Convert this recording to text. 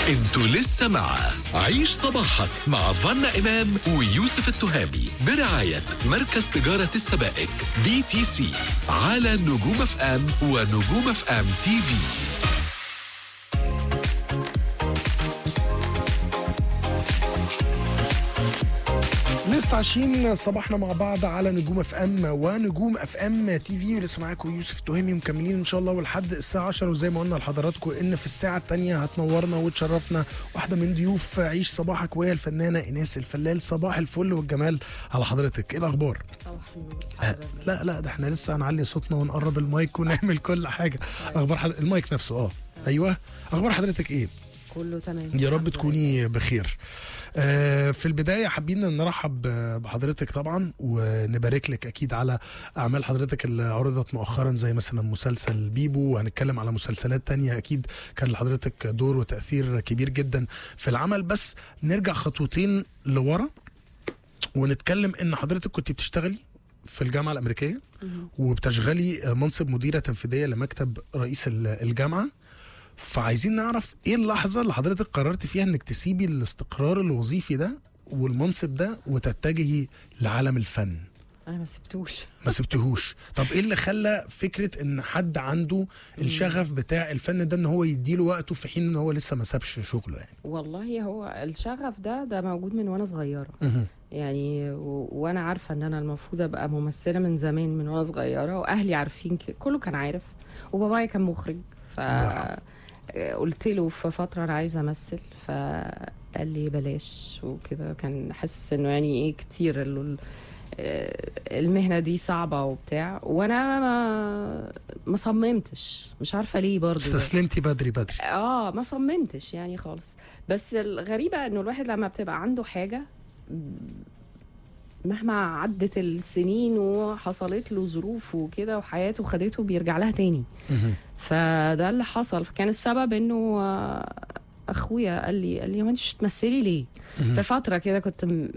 انتوا لسه مع عيش صباحك مع فنا إمام ويوسف التهامي برعاية مركز تجارة السبائك بي تي سي على نجوم اف ام ونجوم اف ام تي في لسه عايشين صباحنا مع بعض على نجوم اف ام ونجوم اف ام تي في ولسه معاكم يوسف تهامي مكملين ان شاء الله ولحد الساعه 10 وزي ما قلنا لحضراتكم ان في الساعه الثانيه هتنورنا وتشرفنا واحده من ضيوف عيش صباحك وهي الفنانه ايناس الفلال صباح الفل والجمال على حضرتك ايه الاخبار؟ صباح النور آه، لا لا ده احنا لسه هنعلي صوتنا ونقرب المايك ونعمل كل حاجه اخبار حضرتك المايك نفسه اه ايوه اخبار حضرتك ايه؟ كله تمام يا رب الحمد تكوني بخير آه، في البداية حابين نرحب آه، بحضرتك طبعا ونبارك لك أكيد على أعمال حضرتك اللي عرضت مؤخرا زي مثلا مسلسل بيبو وهنتكلم على مسلسلات تانية أكيد كان لحضرتك دور وتأثير كبير جدا في العمل بس نرجع خطوتين لورا ونتكلم إن حضرتك كنت بتشتغلي في الجامعة الأمريكية وبتشغلي آه، منصب مديرة تنفيذية لمكتب رئيس ال- الجامعة فعايزين نعرف ايه اللحظه اللي حضرتك قررت فيها انك تسيبي الاستقرار الوظيفي ده والمنصب ده وتتجهي لعالم الفن انا ما سبتوش ما سبتهوش طب ايه اللي خلى فكره ان حد عنده الشغف بتاع الفن ده ان هو يديله وقته في حين ان هو لسه ما سابش شغله يعني والله هو الشغف ده ده موجود من وانا صغيره يعني و... وانا عارفه ان انا المفروض ابقى ممثله من زمان من وانا صغيره واهلي عارفين كده كله كان عارف وبابايا كان مخرج ف نعم. قلت له في فتره انا عايزه امثل فقال لي بلاش وكده كان حاسس انه يعني ايه كتير ال- ال- المهنه دي صعبه وبتاع وانا ما ما صممتش مش عارفه ليه برضه استسلمتي بدري بدري اه ما صممتش يعني خالص بس الغريبه انه الواحد لما بتبقى عنده حاجه مهما عدت السنين وحصلت له ظروف وكده وحياته خدته بيرجع لها تاني فده اللي حصل فكان السبب انه آه، اخويا قال لي قال لي هو انت مش بتمثلي ليه في فتره كده كنت م-